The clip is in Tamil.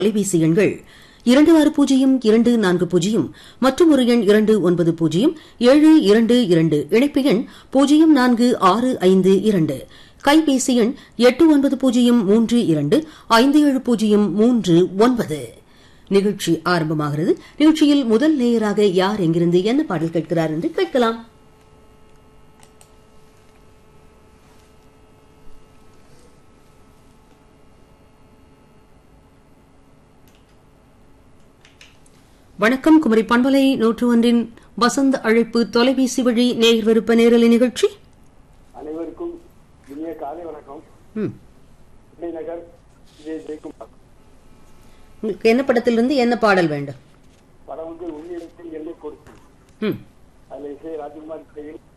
தொலைபேசி எண்கள் இரண்டு ஆறு பூஜ்ஜியம் இரண்டு நான்கு பூஜ்ஜியம் மற்றும் ஒரு எண் இரண்டு ஒன்பது பூஜ்ஜியம் ஏழு இரண்டு இரண்டு இணைப்பு எண் பூஜ்ஜியம் நான்கு ஆறு ஐந்து இரண்டு கைபேசி எண் எட்டு ஒன்பது பூஜ்ஜியம் மூன்று இரண்டு ஐந்து ஏழு பூஜ்ஜியம் மூன்று ஒன்பது நிகழ்ச்சி ஆரம்பமாகிறது நிகழ்ச்சியில் முதல் நேயராக யார் எங்கிருந்து என்ன பாடல் கேட்கிறார் என்று கேட்கலாம் வணக்கம் குமரி பண்பலை நூற்று ஒன்றின் வசந்த அழைப்பு தொலைபேசி வழி நேயர் விருப்ப நேரலை நிகழ்ச்சி அனைவருக்கும் இனிய காலை வணக்கம் ம். சென்னை நகர் விஜய் ஜெயக்குமார் உங்களுக்கு என்ன படத்திலிருந்து என்ன பாடல் வேண்டும் படம் வந்து உண்மையிடத்தில் எல்லை கொடுத்து ம் அதில் இசை ராஜ்குமார் இசையில்